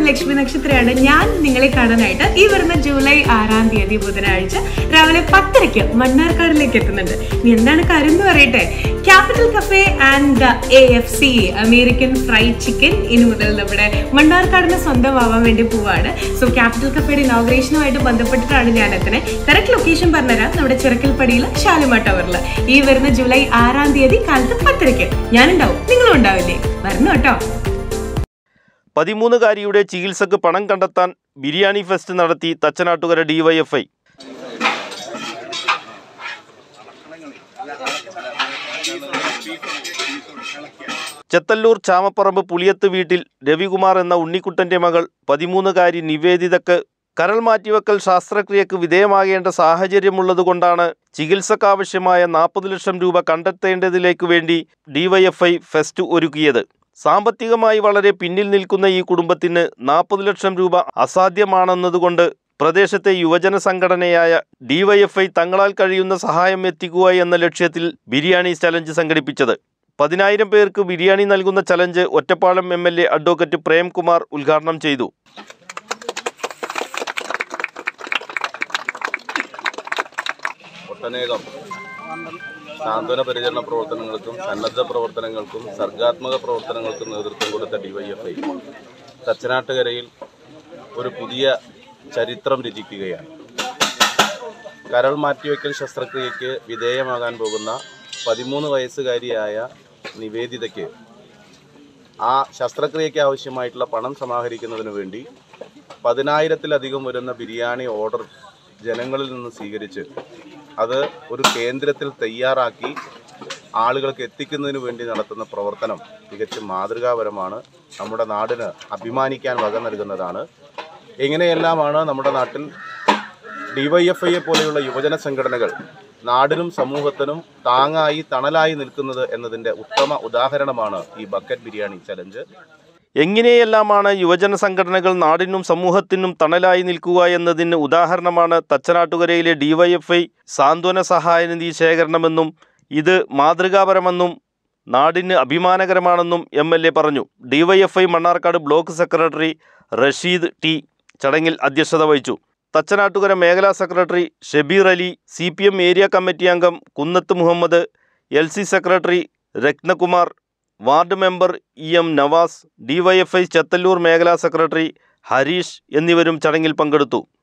ലക്ഷ്മി നക്ഷത്രയാണ് ഞാൻ നിങ്ങളെ കാണാനായിട്ട് ഈ വരുന്ന ജൂലൈ ആറാം തീയതി ബുധനാഴ്ച രാവിലെ പത്തരയ്ക്ക് മണ്ണാർക്കാടിലേക്ക് എത്തുന്നുണ്ട് ഇനി എന്താണ് കാര്യം എന്ന് പറയട്ടെ capital cafe and A F C American fried chicken ഇനി മുതൽ നമ്മുടെ മണ്ണാർക്കാടിന് സ്വന്തമാവാൻ വേണ്ടി പോവാണ് സോ ക്യാപിറ്റൽ കഫേയുടെ ഇനോഗ്രേഷനുമായിട്ട് ബന്ധപ്പെട്ടിട്ടാണ് ഞാൻ എത്തണേ കറക്റ്റ് ലൊക്കേഷൻ പറഞ്ഞുതരാം നമ്മുടെ ചിറക്കൽപ്പടിയിൽ ഷാലുമ ടവറിൽ ഈ വരുന്ന ജൂലൈ ആറാം തീയതി കാലത്ത് പത്തരയ്ക്ക് ഞാനുണ്ടാവും നിങ്ങളും ഉണ്ടാവില്ലേ വരണം കേട്ടോ പതിമൂന്നുകാരിയുടെ ചികിത്സക്ക് പണം കണ്ടെത്താൻ ബിരിയാണി ഫെസ്റ്റ് നടത്തി തച്ചനാട്ടുകര ഡിവൈഎഫ്ഐ ചെത്തല്ലൂർ ചാമപ്പറമ്പ് പുളിയത്ത് വീട്ടിൽ രവികുമാർ എന്ന ഉണ്ണിക്കുട്ടന്റെ മകൾ പതിമൂന്നുകാരി നിവേദിതക്ക് കരൾ മാറ്റിവെക്കൽ ശസ്ത്രക്രിയക്ക് വിധേയമാകേണ്ട സാഹചര്യമുള്ളതുകൊണ്ടാണ് ചികിത്സക്കാവശ്യമായ നാൽപ്പത് ലക്ഷം രൂപ കണ്ടെത്തേണ്ടതിലേക്ക് വേണ്ടി ഡിവൈഎഫ്ഐ ഫെസ്റ്റ് ഒരുക്കിയത് സാമ്പത്തികമായി വളരെ പിന്നിൽ നിൽക്കുന്ന ഈ കുടുംബത്തിന് നാൽപ്പത് ലക്ഷം രൂപ അസാധ്യമാണെന്നതുകൊണ്ട് പ്രദേശത്തെ യുവജന സംഘടനയായ ഡിവൈഎഫ്ഐ തങ്ങളാൽ കഴിയുന്ന സഹായം എത്തിക്കുക എന്ന ലക്ഷ്യത്തിൽ ബിരിയാണി ചലഞ്ച് സംഘടിപ്പിച്ചത് പതിനായിരം പേർക്ക് ബിരിയാണി നൽകുന്ന challenge Ottapalam M L A advocate Premkumar ഉദ്ഘാടനം ചെയ്തു ഒട്ടനേകം സാന്ത്വന പരിചരണ പ്രവർത്തനങ്ങൾക്കും സന്നദ്ധ പ്രവർത്തനങ്ങൾക്കും സർഗാത്മക പ്രവർത്തനങ്ങൾക്കും നേതൃത്വം കൊടുത്ത ഡിവൈഎഫ്ഐ തച്ചനാട്ടുകരയിൽ ഒരു പുതിയ ചരിത്രം രചിക്കുകയാണ് കരൾ മാറ്റിവെക്കൽ ശസ്ത്രക്രിയയ്ക്ക് വിധേയമാകാൻ പോകുന്ന പതിമൂന്ന് വയസ്സുകാരിയായ നിവേദിതയ്ക്ക് ആ ശസ്ത്രക്രിയയ്ക്ക് ആവശ്യമായിട്ടുള്ള പണം സമാഹരിക്കുന്നതിന് വേണ്ടി പതിനായിരത്തിലധികം വരുന്ന ബിരിയാണി ഓർഡർ ജനങ്ങളിൽ നിന്ന് സ്വീകരിച്ച് അത് ഒരു കേന്ദ്രത്തിൽ തയ്യാറാക്കി ആളുകൾക്ക് എത്തിക്കുന്നതിന് വേണ്ടി നടത്തുന്ന പ്രവർത്തനം തികച്ചും മാതൃകാപരമാണ് നമ്മുടെ നാടിന് അഭിമാനിക്കാൻ വക നൽകുന്നതാണ് എങ്ങനെയെല്ലാമാണ് നമ്മുടെ നാട്ടിൽ ഡിവൈഎഫ്ഐയെ പോലെയുള്ള യുവജന സംഘടനകൾ നാടിനും സമൂഹത്തിനും താങ്ങായി തണലായി നിൽക്കുന്നത് എന്നതിൻ്റെ ഉത്തമ ഉദാഹരണമാണ് ഈ ബക്കറ്റ് ബിരിയാണി ചലഞ്ച് എങ്ങനെയെല്ലാമാണ് യുവജന സംഘടനകൾ നാടിനും സമൂഹത്തിനും തണലായി നിൽക്കുക എന്നതിന് ഉദാഹരണമാണ് തച്ചനാട്ടുകരയിലെ ഡിവൈഎഫ്ഐ സാന്ത്വന സഹായനിധി ശേഖരണമെന്നും ഇത് മാതൃകാപരമെന്നും നാടിന് അഭിമാനകരമാണെന്നും എം എൽ എ പറഞ്ഞു DYFI Mannarkkad block secretary Rasheed T ചടങ്ങിൽ അധ്യക്ഷത വഹിച്ചു തച്ചനാട്ടുകര മേഖലാ secretary Shabeer Ali C P M area committee അംഗം Kunnath Muhammad L C secretary Ratnakumar ward member E M Navas DYFI Chethallur മേഖലാ സെക്രട്ടറി ഹരീഷ് എന്നിവരും ചടങ്ങിൽ പങ്കെടുത്തു